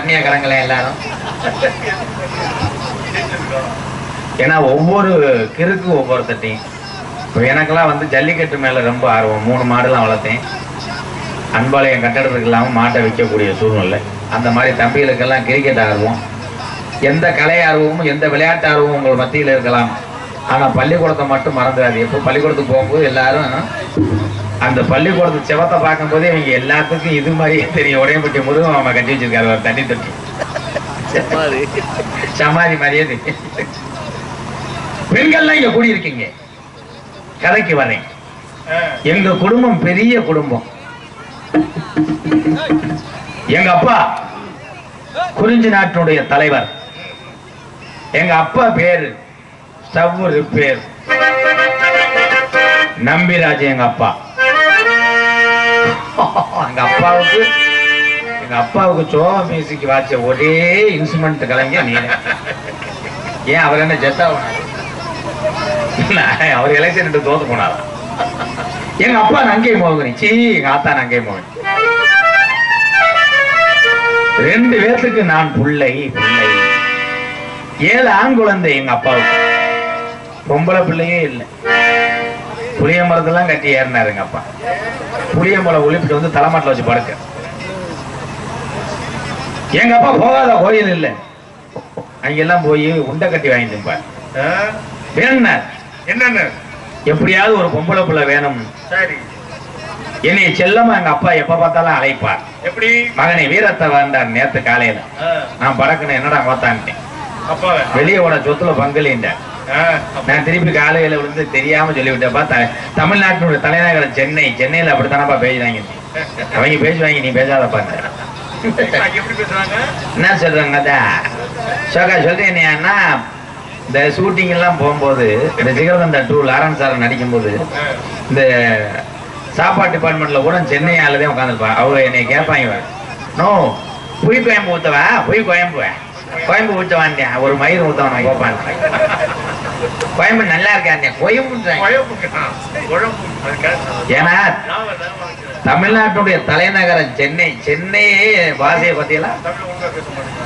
கன்னியாக்கரங்களே எல்லாரும் ஏன்னா ஒவ்வொரு கிறுக்கு ஒவ்வொரு தட்டையும் இப்போ எனக்கெல்லாம் வந்து ஜல்லிக்கட்டு மேல ரொம்ப ஆர்வம் மூணு மாடுலாம் வளர்த்தேன் அன்பாளையம் கட்டடத்துக்கு இல்லாமல் மாட்டை வைக்கக்கூடிய சூழ்நிலை அந்த மாதிரி தம்பிகளுக்கெல்லாம் கிரிக்கெட் ஆர்வம் எந்த கலை ஆர்வமும் எந்த விளையாட்டு ஆர்வமும் உங்கள் மத்தியில் இருக்கலாம் ஆனால் பள்ளிக்கூடத்தை மட்டும் மறந்துடாது எப்போ பள்ளிக்கூடத்துக்கு போகும்போது எல்லாரும் அந்த பள்ளிக்கூடத்து செவத்தை பார்க்கும்போதே இவங்க எல்லாத்துக்கும் இது மாதிரியே தெரியும் உடையம்பட்டி முருகன் மாமா கட்டி வச்சிருக்காரு ஒரு தண்ணி தொட்டி சமாதி மாதிரியே தெரியும் பெண்கள்லாம் இங்க கூடியிருக்கீங்க கதைக்கு வரேன் எங்க குடும்பம் பெரிய குடும்பம் எங்க அப்பா குறிஞ்சி நாட்டினுடைய தலைவர் எங்க அப்பா பேரு ஸ்டவ் ரிப்பேர் நம்பிராஜ் எங்க அப்பா எங்க அப்பாவுக்கு எங்க அப்பாவுக்கு சோவா மியூசிக் வாச்ச ஒரே இன்ஸ்ட்ருமெண்ட் கலைஞர் நீ ஏன் அவர் என்ன ஜெட்டா அவர் எலெக்ஷன் தோத்து போனாராம் எங்க அப்பா நங்கை மோகனி சீ எங்க ஆத்தா நங்கை மோகனி ரெண்டு பேர்த்துக்கு நான் புள்ளை புள்ளை ஏழு ஆண் குழந்தை எங்க அப்பாவுக்கு பொம்பளை பிள்ளையே இல்லை புளிய மரத்தெல்லாம் கட்டி ஏறினாரு எங்க அப்பா புளிய மரம் ஒளிப்பிட்டு வந்து தலைமாட்டில் வச்சு படுக்க எங்க அப்பா போகாத கோயில் இல்லை அங்கெல்லாம் போய் உண்டை கட்டி வாங்கிட்டு இருப்பார் வேணும்னார் என்னன்னு எப்படியாவது ஒரு பொம்பளை பிள்ளை வேணும் சரி என்னை செல்லமா எங்க அப்பா எப்ப பார்த்தாலும் அழைப்பார் எப்படி மகனை வீரத்தை வந்தார் நேத்து காலையில நான் பறக்கணும் என்னடா கோத்தான்ட்டேன் அப்பாவை வெளியே உன சொத்துல பங்குலின்றார் நான் திருப்பி காலையில விழுந்து தெரியாம சொல்லிவிட்டப்பா த- தமிழ்நாட்டினுடைய தலைநகரம் சென்னை சென்னையில அப்படித்தானப்பா பேசுறாங்க அவங்க பேசுவாங்க நீ பேசாதப்பா எப்படி பேசுறாங்க என்ன சொல்றாங்க அதான் சோகா சொல்றேன் அண்ணா இந்த ஷூட்டிங் எல்லாம் போகும்போது இந்த ஜிகர்தண்டா டூ லாரன்ஸ் சார் நடிக்கும்போது இந்த சாப்பாடு டிபார்ட்மெண்ட்ல கூட சென்னை ஆளுதே உட்காந்துருப்பா அவங்க என்னை கேட்பாங்க நோ புய் கோயம்பு ஊத்தவா புய் கோயம்பு கோயம்பு ஊத்தவான்டேன் ஒரு மயிர் ஊத்தவன் கோப்பான் கோயம்பு நல்லா இருக்காண்டே கோயம்பு குழம்பு ஏன்னா தமிழ்நாட்டுடைய தலைநகரம் சென்னை சென்னையே பாஷையை பத்தியெல்லாம் தமிழ் ஒழுங்கா பேச மாட்டேங்கிறாங்க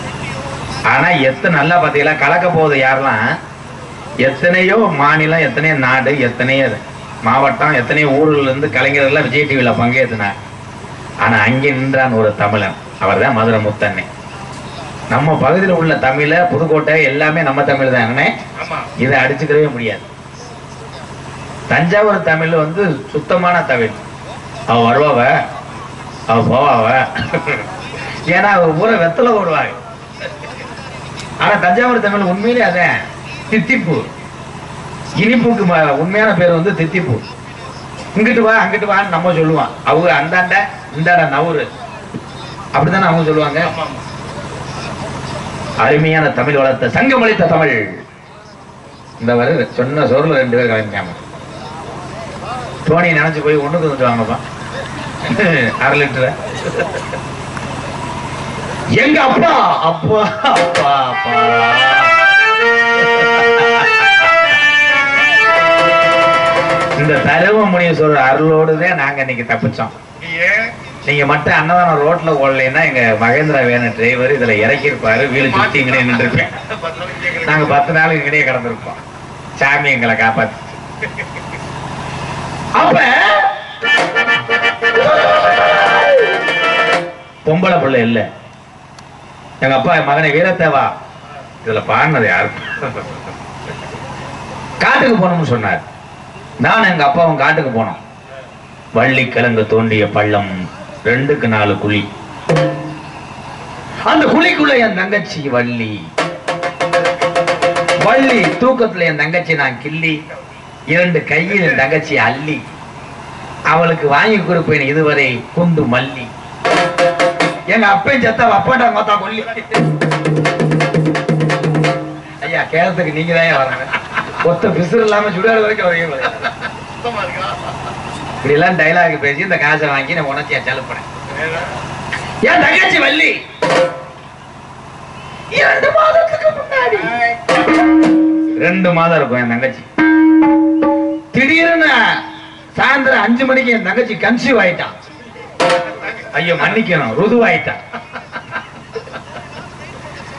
ஆனா எத்தனை நல்லா பாத்தீங்களா கலக்க போகுது யாரெல்லாம் எத்தனையோ மாநிலம் எத்தனையோ நாடு எத்தனையோ மாவட்டம் எத்தனையோ ஊர்ல இருந்து கலைஞர்கள் விஜய் டிவில பங்கேற்றினார் ஆனா அங்கே நின்றான் ஒரு தமிழன் அவர்தான் மதுரை முத்தண்ணே நம்ம பகுதியில் உள்ள தமிழ புதுக்கோட்டை எல்லாமே நம்ம தமிழ் தான் அண்ணே ஆமா இதை அடிச்சுக்கவே முடியாது தஞ்சாவூர் தமிழ் வந்து சுத்தமான தமிழ் அவ வருவாவ அவ போவாவ ஏன்னா அவ ஊரை வெத்தலை ஓடுவாங்க ஆனா தஞ்சாவூர் தமிழ் உண்மையிலே அதான் தித்திப்பு இனிப்புக்கு ம- உண்மையான பேர் வந்து தித்திப்பு இங்கிட்டு வா அங்கிட்டு வான்னு நம்ம சொல்லுவான் அவங்க அந்தாண்ட இந்தாண்ட நவுரு அப்படித்தானே அவங்க சொல்லுவாங்க ஆமா ஆமா அருமையான தமிழ் வளர்த்த சங்கம் அளித்த தமிழ் இந்த வரை சொன்ன சோறுல ரெண்டு பேர் கலந்துக்காம டோனி நினைச்சு போய் ஒண்ணுக்கு வந்துட்டு வாங்கப்பா அரை லிட்டர் எங்க அப்பா அப்பா அப்பா அப்பா இந்த தருவ முனீஸ்வரர் அருளோடுதான் நாங்க இன்னைக்கு தப்பிச்சோம் ஏன் நீங்க மட்டும் அன்னதானம் ரோட்ல ஓடலைன்னா எங்க மகேந்திரா வேணும் டிரைவர் இதுல இறக்கி இருப்பாரு வீடு சுத்தி இங்கே நின்றுருப்பேன் பத்து நாளைக்கு கேக்குறீங்க. நாங்க பத்து நாள் இங்கேயே கிடந்திருப்போம் சாமி எங்களை காப்பாத்து அப்ப பொம்பளை பிள்ளை இல்ல எங்க அப்பா என் மகனை வீரத்தேவா இதுல பாடினது யாரு காட்டுக்கு போகணும்னு சொன்னார் நான் எங்க அப்பாவும் காட்டுக்கு போனோம் வள்ளி கிழங்கு தோண்டிய பள்ளம் ரெண்டுக்கு நாலு குழி அந்த குழிக்குள்ள என் தங்கச்சி வள்ளி வள்ளி தூக்கத்துல என் தங்கச்சி நான் கிள்ளி இரண்டு கையில் என் தங்கச்சி அள்ளி அவளுக்கு வாங்கி கொடுப்பேன் இதுவரை குண்டு மல்லி எங்க அப்பையும் செத்த அப்பாட்டா மொத்தா கொல்லி ஐயா கேரளத்துக்கு நீங்க தான் வரணும் கொத்த பிசுறு இல்லாம சுடாடு வரைக்கும் வரீங்க சுத்தமா இருக்கா இப்படி எல்லாம் டைலாக் பேசி இந்த காசை வாங்கி நான் உனச்சியா செலப்பனேன் வேற? என் தங்கச்சி வள்ளி இரண்டு மாதத்துக்கு முன்னாடி ரெண்டு மாதம் இருக்கும் என் தங்கச்சி திடீர்னு சாயந்தரம் அஞ்சு மணிக்கு என் தங்கச்சி கன்சீவ் ஆயிட்டான் ஐயோ மன்னிக்கணும் ருதுவாயிட்டான்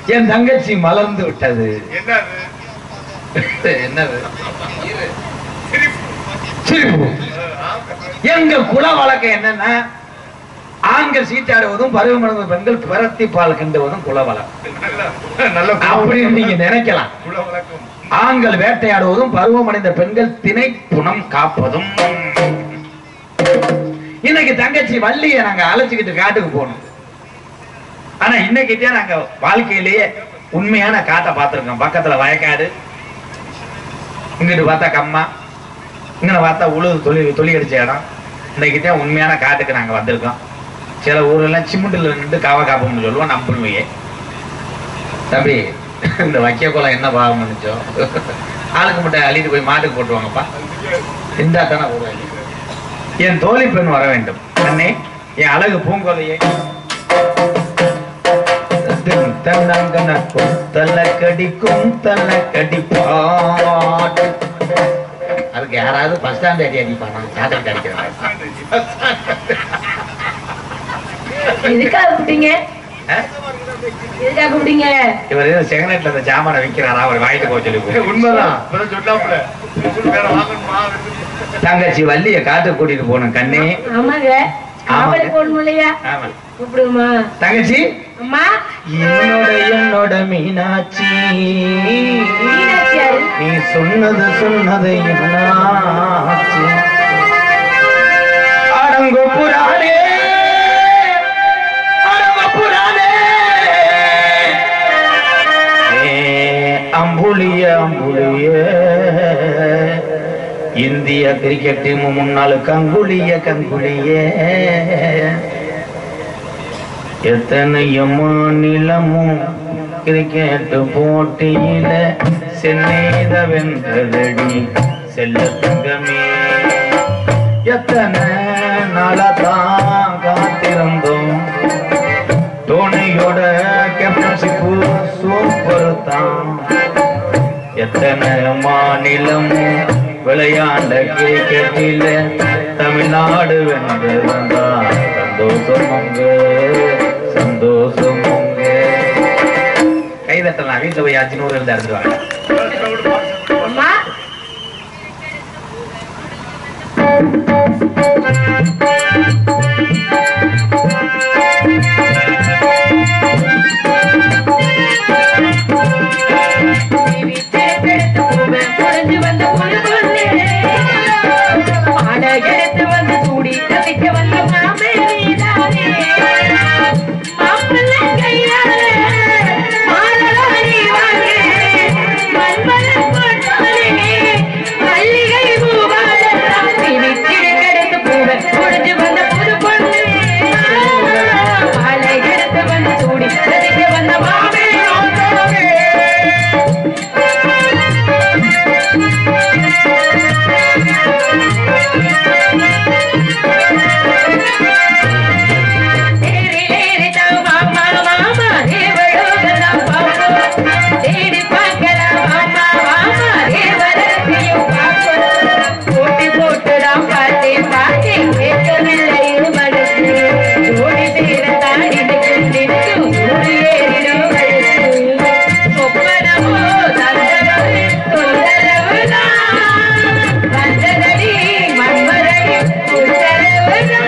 என் தங்கச்சி மலர்ந்து விட்டது என்னது என்னது சிரிப்பு சிரிப்பு அஹ், ஆமா. எங்க குல வழக்கம் என்னன்னா ஆண்கள் சீட்டாடுவதும் பருவமடைந்த பெண்கள் பிறத்தி பால் கிண்டுவதும் குல வழக்கம் நல்ல நல்ல அப்படின்னு நீங்க நினைக்கலாம் குல வழக்கம் ஆண்கள் வேட்டையாடுவதும் பருவமடைந்த பெண்கள் திணை புனம் காப்பதும் இன்னைக்கு தங்கச்சி வள்ளிய நாங்க அழைச்சுக்கிட்டு காட்டுக்கு போனோம் ஆனா இன்னைக்கிட்டே நாங்க வாழ்க்கையிலேயே உண்மையான காட்டை பார்த்திருக்கோம் பக்கத்துல வயக்காடு இங்கிட்டு பார்த்தா கம்மா இங்கிட்ட பார்த்தா உழுது தொழி தொழி அடிச்ச இடம் இன்னைக்கிட்டே உண்மையான காட்டுக்கு நாங்க வந்திருக்கோம் சில ஊரெல்லாம் சிமெண்ட்ல நின்று காவ காப்போம்னு சொல்லுவோம் நம்புனுவையே தம்பி இந்த வைக்க குளம் என்ன பாவம் நினைச்சோ ஆளுக்கு மட்டும் அள்ளிட்டு போய் மாட்டுக்கு போட்டுவாங்கப்பா இருந்தா தானே போடுவாங்க என் தோழி பெண் வர வேண்டும் அண்ணே என் அழகு பூங்கோலையே தன்னங்கன தள்ள கடிக்கும் தள்ள கடிப்பாட்டு அதுக்கு யாராவது பஸ் ஸ்டாண்ட் அடி அடிப்பானா சாதம் அடிக்கிறாங்க எதுக்காக கூப்பிட்டீங்க எதுக்காக கூப்பிட்டீங்க இவர் செகனட்ல இந்த ஜாமானை விற்கிறாரா அவர் வாங்கிட்டு போக சொல்லி கூப்பிடு. உண்மைதான் இப்பதான் சொல்லாப்புல திருப்பூர் வேற வாங்கணுமா தங்கச்சி வள்ளிய காட்டு கூட்டிட்டு போகணும் கண்ணே ஆமாங்க காவல் போடணும் இல்லையா ஆமா கூப்பிடுங்கம்மா தங்கச்சி அம்மா என்னோட என்னோட மீனாட்சி மீனாட்சி யாரு? நீ சொன்னது சொன்னது என்னாச்சு அடங்கோ புராணே அடங்கோ புராணே ஏ அம்புலிய அம்புலிய இந்திய கிரிக்கெட் டீம் முன்னாள் கங்குலிய கங்குலியே எத்தனையோ மாநிலமும் கிரிக்கெட் போட்டியில சென்னைத வென்றதடி செல்ல தங்கமே எத்தனை நாளதான் காத்திருந்தோம் தோனியோட கேப்டன்ஷிப்பு சூப்பர் தான் எத்தனை மாநிலமும் விளையாண்ட கிரிக்கெட்டில தமிழ்நாடு வென்று வந்தா சந்தோஷம் உங்க சந்தோஷம் உங்க கைதட்டலாம் வீட்டுல போய் அஞ்சு நூறு இருந்தா எடுத்துருவாங்க அம்மா புரிஞ்சு வந்த பொண்ணு பாட எடுத்து வந்து சூடி தவிக்க வந்த மாமே நீதானே மாப்பிள்ளை கையாலே மாலராணி வாங்கே மண்மலர் போட்டாலே மல்லிகை பூவாலெல்லாம் திணிக்கிடுக்கெடுத்து பூவை முடிஞ்சு வந்த புது பொண்ணு பாலை எடுத்து வந்து சூடி தவிக்க வந்த மாமே நீதானே. தேடி தேடி தான் மாமா மாமா தேவலோகலாம் பாப்போம் தேடி பார்க்கலாம் மாமா மாமா தேவரத்தையும் பார்ப்போம் போட்டி போட்டுதான் பார்த்தேன் பார்த்தேன் கேட்கவில்லை இது மனசு ஜோடி சேர தாடி நிற்கும் சூடு ஏறிடும் வயசு சொப்பனமோ தந்தரவு தொந்தரவுதான் வந்ததடி மன்மரடி உத்தரவுதான்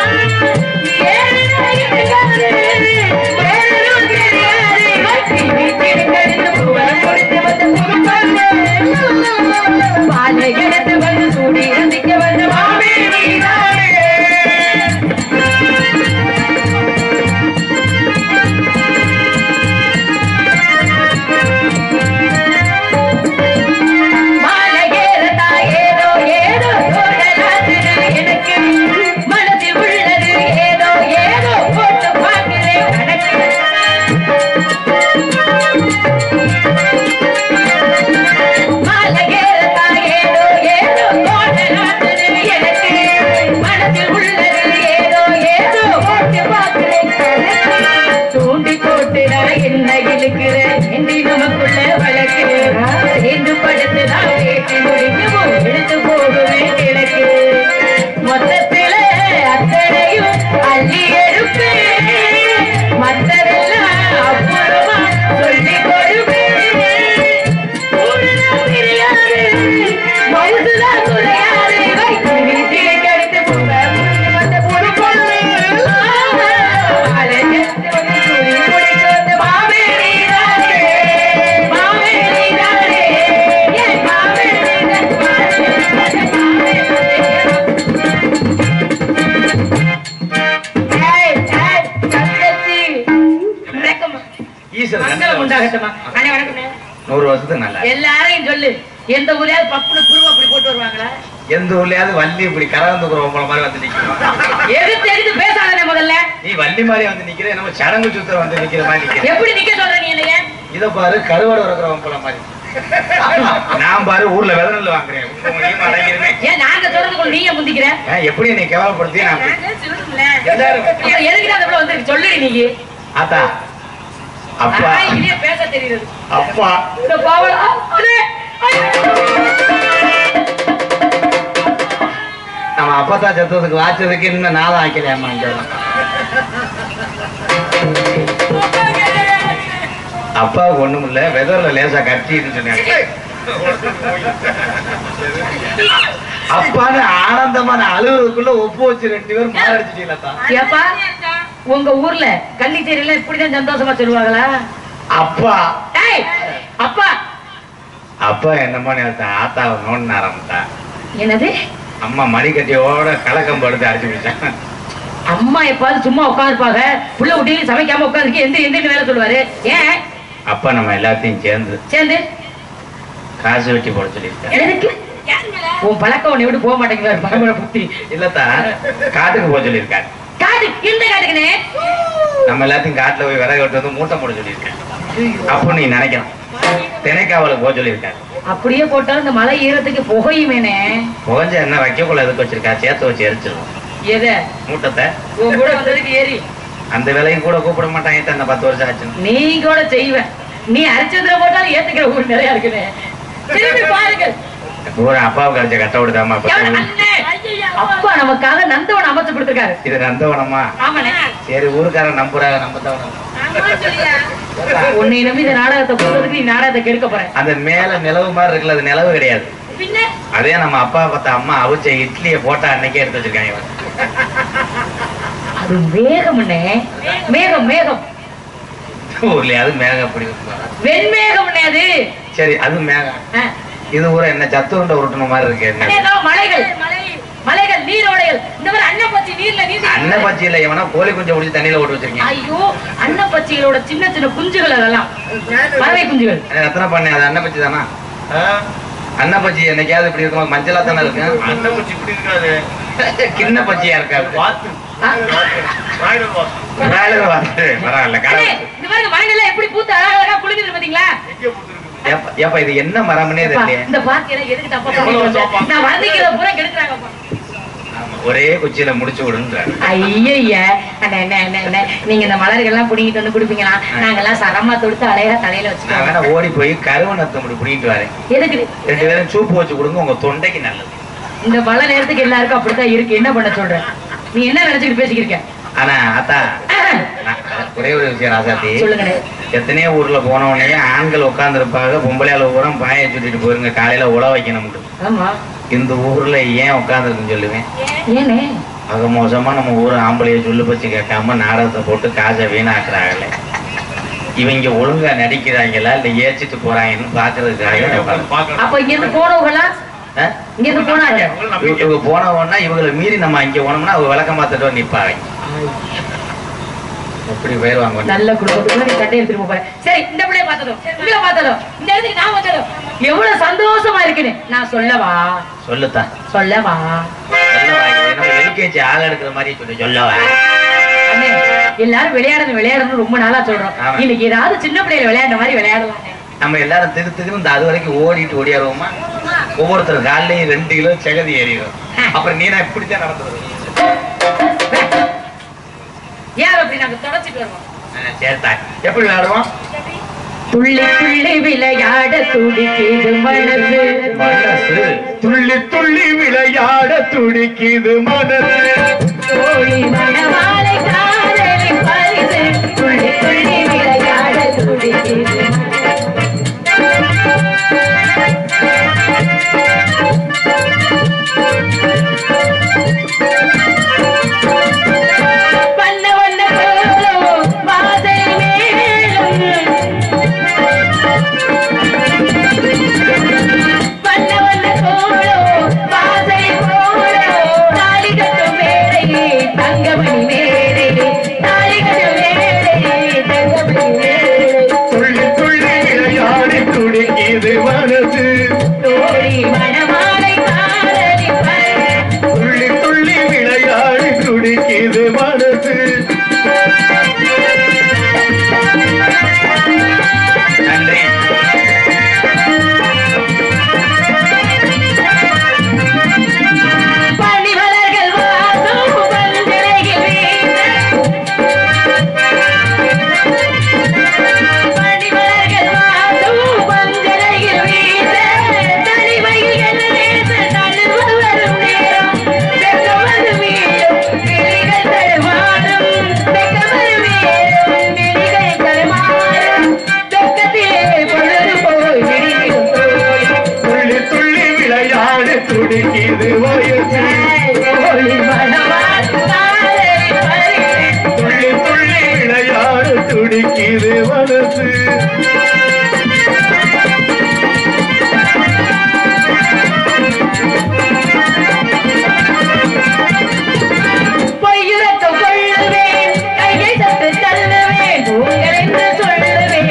எடுத்து வந்து சூடி ரசிக்க வந்து மாமே நீதானே மாலை ஏறதா ஏதோ ஏதோ தோழலாது எனக்கு மனதில் உள்ளது ஏதோ ஏதோ போட்டு பார்க்கிறேன் கணக்கு மாலை ஏறதா ஏதோ ஏதோ தோழலாது எனக்கு மனதில் உள்ளது ஏதோ ஏதோ போட்டு பார்க்கிறேன் கணக்கு தூண்டி போட்டு நான் என்ன இழுக்கிறேன் என்று நமக்குள்ள வழக்கு சேர்ந்து படுத்துதான் கேட்டு முடிக்கவும் எடுத்து போடுவேன் கிழக்கு மொத்தத்தில அத்தனையும் அள்ளி எடுப்பேன் மற்றதெல்லாம் அப்புறமா சொல்லி ஈஸ்வரன் மங்களம் கண்ணுல உண்டாகட்டுமா அண்ணே வணக்கம்ண்ணே நூறு வருஷத்துக்கு நல்லா எல்லாரையும் சொல்லு எந்த ஊர்லயாவது பப்புனு குருவ அப்படி போட்டு வருவாங்களா எந்த ஊர்லயாவது வள்ளி இப்படி கலந்துக்குற உங்களை மாதிரி வந்து நிக்கணும் எதிர்த்து எதிர்த்து பேசாதே முதல்ல நீ வள்ளி மாதிரி வந்து நிக்கிற நம்ம சடங்கு சுத்தம் வந்து நிக்கிற மாதிரி நிக்கிற எப்படி நிக்க சொல்ற நீ என்னைய இத பாரு கருவாடு இருக்கிறவங்க போல மாதிரி நான் பாரு ஊர்ல வித நெல் வாங்குறேன் உங்களையும் அடங்கிருவேன் ஏன் நாங்க சொல்றதுக்குள்ள நீங்க முந்திக்கிற ஏன் எப்படி நீ கேவலப்படுத்தி நான் எல்லாரும் அப்புறம் எதுக்கு அந்த பிள்ளை வந்து சொல்லுடி நீங்க ஆத்தா அப்பா ஆனா, இதுலயே பேச தெரியுது அப்பா இந்த பாவலா அடே, ஐயோ. நம்ம அப்பத்தா செத்ததுக்கு வாச்சதுக்கு இன்னும் நாளம் ஆக்கலையாமா இங்க அப்பாவுக்கு ஒண்ணும் இல்ல வெதர்ல லேசா கட்டின்னு சொன்னாங்க அப்பான்னு ஆனந்தமான அழுவதுக்குள்ள ஒப்பு வச்சு ரெண்டு பேரும் மாரடிச்சிட்டீங்களா ஏப்பா உங்க ஊர்ல கள்ளிச்சேரியில இப்படிதான் சந்தோஷமா சொல்லுவாங்களா அப்பா ஏய் அப்பா அப்பா என்னமோ நேரத்தை ஆத்தாவை நோண்டின ஆரம்பித்தா என்னது அம்மா மணிக்கட்டியோட கலக்கம் படுத்து அடிச்சு பிடிச்சாங்க அம்மா எப்பாவது சும்மா உட்காந்துருப்பாங்க புள்ள விட்டு சமைக்காம உட்காந்துருக்கு எந்த எந்த வேலை சொல்லுவாரு ஏன் அப்பா நம்ம எல்லாத்தையும் சேர்ந்து சேர்ந்து காசு வெட்டி போட சொல்லியிருக்காரு எதுக்கு உன் பழக்கம் உன்னை விட்டு போக மாட்டேங்குது பரம்பரை புத்தி இல்லத்தா காட்டுக்கு போக சொல்லியிருக்காரு காது இந்த காதுக்குனே நம்ம எல்லாத்தையும் காட்டுல போய் விறகு வெட்டு வந்து மூட்டை போட சொல்லியிருக்காரு அப்போ நீ நினைக்கலாம் திணைக்காவலுக்கு போக சொல்லியிருக்காரு அப்படியே போட்டாலும் இந்த மலை ஈரத்துக்கு புகையுமேனே புகஞ்ச என்ன வைக்கக்குள்ள எதுக்கு வச்சிருக்கா சேர்த்து வச்சு எரிச்சிருவோம் எத மூட்டத்தை உன் கூட வந்ததுக்கு ஏறி அந்த வேலையும் கூட கூப்பிட மாட்டாங்க தன்னை பத்து வருஷம் ஆச்சுன்னு நீ கூட செய்வ நீ அரிச்சந்திர போட்டாலும் ஏத்துக்கிற ஊர் நிறைய இருக்குனே திரும்பி பாருங்கள் ஒரு அப்பாவுக்கு அடிச்ச கட்ட விடுதாமா எவன் அண்ணே? அப்பா நமக்காக நந்தவன் அமைச்சு கொடுத்திருக்காரு இது நந்தவனமா ஆமாண்ணே சரி ஊருக்காரன் நம்புறாங்க நம்ம தான் உன்னை நம்பி இந்த நாடகத்தை போடுறதுக்கு நீ நாடகத்தை கெடுக்க போற அந்த மேல நிலவு மாதிரி இருக்குல்ல அது நிலவு கிடையாது பின்ன அதே நம்ம அப்பா பார்த்த அம்மா அவிச்ச இட்லியை போட்டா அன்னைக்கே எடுத்து வச்சிருக்காங்க இவன். அது மேகம்ண்ணே மேகம் மேகம் ஊர்லயாவது மேகம் அப்படி இருக்குமா? வெண்மேகம்ண்ணே அது சரி அது மேகம் ஆ. இது ஊர என்ன சத்து உருண்டை உருட்டுன மாதிரி இருக்கு என்ன அண்ணே, இதோ மலைகள் மலைகள் நீரோடைகள் இந்த மாதிரி அன்னப்பச்சி நீர்ல நீந்தி அண்ணன் பச்சியில எவனா கோழி குஞ்சை முடிச்சு தண்ணியில போட்டு வச்சிருக்கீங்க ஐயோ அன்னப்பச்சிகளோட சின்ன சின்ன குஞ்சுகள் அதெல்லாம் பறவை குஞ்சுகள் அண்ணே, எத்தனை பண்ணேன் அது அண்ணன் பச்சி தானா அண்ணன் பச்சி என்னைக்காவது இப்படி இருக்கும் மஞ்சளா தானே இருக்கு அண்ணன் பூச்சி இப்படி இருக்காது கிண்ண பச்சியா இருக்காது வாத்து ஆ. ராயல் வாத்து வேலை வந்து பரவாயில்ல அண்ணே, கடவுள் இந்த மாதிரி மரங்கள்லாம் எப்படி பூத்து அழகா குளிக்குது பாத்தீங்களா எங்கே பூத்துருக்குது ஏப்பா ஏப்பா, இது என்ன மரம்னே அப்பா, தெரியல இந்த பாத்தி எல்லாம் எதுக்கு தப்பா பண்ணிட்டு வந்த? நான் வர்ணிக்கிறத பூரா கெடுக்குறாங்கப்பா ஒரே குச்சியில முடிச்சு விடுன்றாரு ஐயய்ய அண்ணே, அண்ணே, அண்ணே, அண்ணே, நீங்க இந்த மலர்கள்லாம் புடிங்கிட்டு வந்து குடுப்பீங்களா நாங்கெல்லாம் சரமா தொடுத்து அழகா தலையில நான் வச்சுக்கோங்க வேணா ஓடி போய் கருவணத்தை முடி பிடிக்கிட்டு வரேன் எதுக்கு ரெண்டு பேரும் சூப்பு வச்சு கொடுங்க உங்க தொண்டைக்கு நல்லது இந்த மழை நேரத்துக்கு எல்லாருக்கும் அப்படித்தான் இருக்கு என்ன பண்ண சொல்ற நீ என்ன நினைச்சுட்டு பேசிக்கிட்டு இருக்க ஆனா அத்தா நான் ஒரே ஒரு விஷயம் ராசாத்தி சொல்லுங்கண்ணே எத்தனையோ ஊர்ல போன உடனே ஆண்கள் உட்கார்ந்து இருப்பாங்க பொம்பளையால ஊரா பாய சுட்டிட்டு போயிருங்க காலையில உழ வைக்கணும் ஆமா இந்த ஊர்ல ஏன் உட்கார்ந்துருக்குன்னு சொல்லுவேன் ஏனே ஆக மோசமா நம்ம ஊர் ஆம்பளைய சொல்லு பச்சு கேட்காம நாடகத்தை போட்டு காசை வீணாக்குறாங்களே இவங்க ஒழுங்கா நடிக்கிறாங்களா இல்ல ஏச்சிட்டு போறாங்கன்னு பாக்குறதுக்காக நான் உட்கார்ந்து- பார்க்கணும் அப்ப இங்க இருந்து போனவங்களா ஆ? இங்க இருந்து போனாங்க உங்களை இவங்க நம்பிக்கை இவங்க போனவொன்னா இவங்களை மீறி நம்ம அங்க போனோம்னா அவங்க விளக்க மாத்திட்டு நிப்பாங்க எப்படி போயிருவாங்க நல்ல குடும்பத்துக்குள்ள நீ சட்டையை திரும்ப போற சரி இந்த பிள்ளைய பார்த்ததும் உங்களை பார்த்ததும் இந்த இடத்துக்கு நான் வந்ததும் எவ்வளவு சந்தோஷமா இருக்குன்னு நான் சொல்லவா சொல்லுத்தான் சொல்லவா சொல்லவா இது நம்ம எல்கேஜி ஆள் எடுக்கிற மாதிரி சொல்லி சொல்லவா அண்ணே, எல்லாரும் விளையாடணும் விளையாடணும் ரொம்ப நாளா சொல்றோம் ஆமா. இன்னைக்கு ஏதாவது சின்ன பிள்ளைல விளையாடுற மாதிரி விளையாடலாம் நம்ம எல்லாரும் திரு திரு இந்த அது வரைக்கும் ஓடிட்டு ஓடியாருவோமா ஒவ்வொருத்தர் காலையும் ரெண்டு கிலோ செகதி ஏறிடும் அப்புறம் நீ நான் இப்படித்தான் நடந்து வருவேன் ஏன் அப்படி நாங்க தொடச்சிட்டு வருவோம் சேர்த்தா எப்படி விளையாடுவோம் துள்ளி துள்ளி விளையாட துடிக்குது மனசு மனசு துள்ளி துள்ளி விளையாட துடிக்குது மனசு தோழி மணவாளை காதலி பரிசு துள்ளி துள்ளி விளையாட துடிக்குது வண்ண வண்ண கோலம் வாசை மேலும் வண்ண வண்ண கோலம் வாசை கோலம் தாலி கட்டும் வேளையே தங்கமணி மேலே துடிக்குது வயசு தோழி மணவாள் காதலி பறித்து துள்ளி துள்ளி விளையாட துடிக்குது மனசு பொய்யுறக்கம் கொள்ளுவேன் கையை தட்டு தள்ளுவேன் உங்கள் என்று சொல்லுவேன்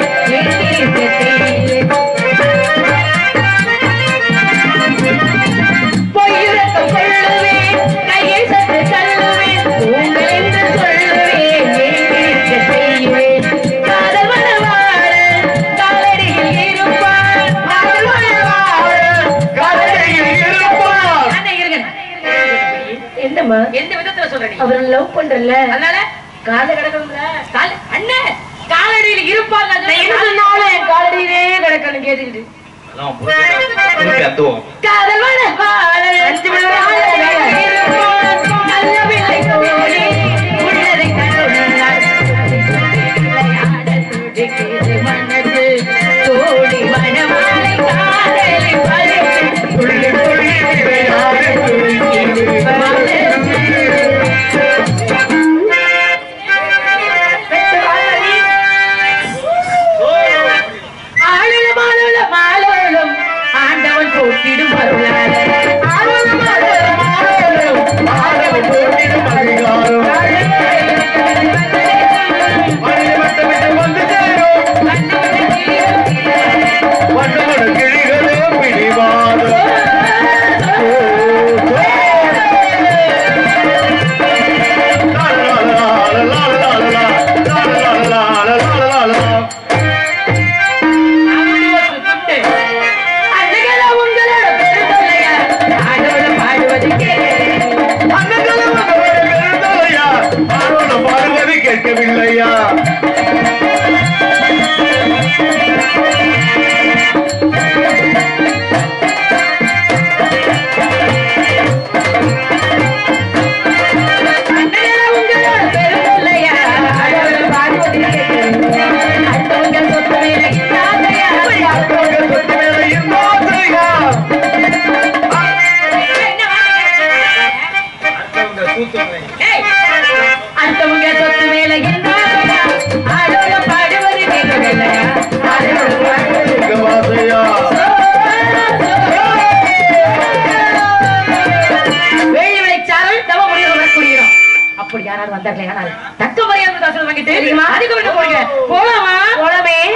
பொய்யுறக்கம் கொள்ளுவேன் கையை தட்டு தள்ளுவேன் உங்கள் என்று சொல்லுவேன் ஏற்றிருக்க செய்வேன் காதல் மணவாள காலடியில் இருப்பான் காதல் மணவாள கதையில் இருப்பார் அண்ணா இருங்க என்னம்மா எந்த விதத்துல சொல்ற நீ அவரை லவ் பண்றல அதனால கால கிடக்கணும்ல கால அண்ணே காலடியில் இருப்பான் நான் நான் என்ன சொன்னேன். சொன்னாலும் என் காலடியிலே கிடக்கணும் கேட்டுக்கிட்டு அதான் புரிஞ்சுக்க- புரிஞ்சு அத்துவோம் காதல் மணவாள அஞ்சு மணி நேரம் காலடியில் இருப்பான் நல்ல பிள்ளை தோழி உள்ளதை தருணாள் விளையாட துடிக்குது மனது தோழி மணவாளை காதலி பறித்து துள்ளி துள்ளி விளையாட துடிக்குது ஆளும் ஆளும் ஆளும் ஆண்டவன் போட்டிடும் அருளாள ஆளும் ஆளும் ஆளும் ஆடவன் போட்டிடும் அதிகாரம் மனித மட்டமிட்டு வந்து சேரும் வண்ணமட கிளிகளே பிடிவாதம் அழகல உங்களோட பெருந்தொல்லையா ஆடோட பாடுவது கேட்கிறேன் பாடுவது கேட்கவில்லையா அழகல உங்களோட பெருந்தொல்லையா ஆடோட பாடுவது கேட்கிறேன் அடுத்தவங்க சொத்து மேல இல்லாதையா சொத்து மேல இந்த ஆசையா? ஏய், அடுத்தவங்க சொத்து மேல இல்லாதையா ஆடோட பாடுவது கேட்கவில்லையா ஆடோட பாடுவது இந்த ஆசையா? வேலி விளைச்சாரல் தவ முடிவு வரக்கூடியோம் அப்படி யாராவது வந்தார்களே ஆனால் தக்க மரியாதை தாசல் வாங்கிட்டு தெரியுமா? அதுக்கு விட்டு போடுங்க போலாமா போலாமே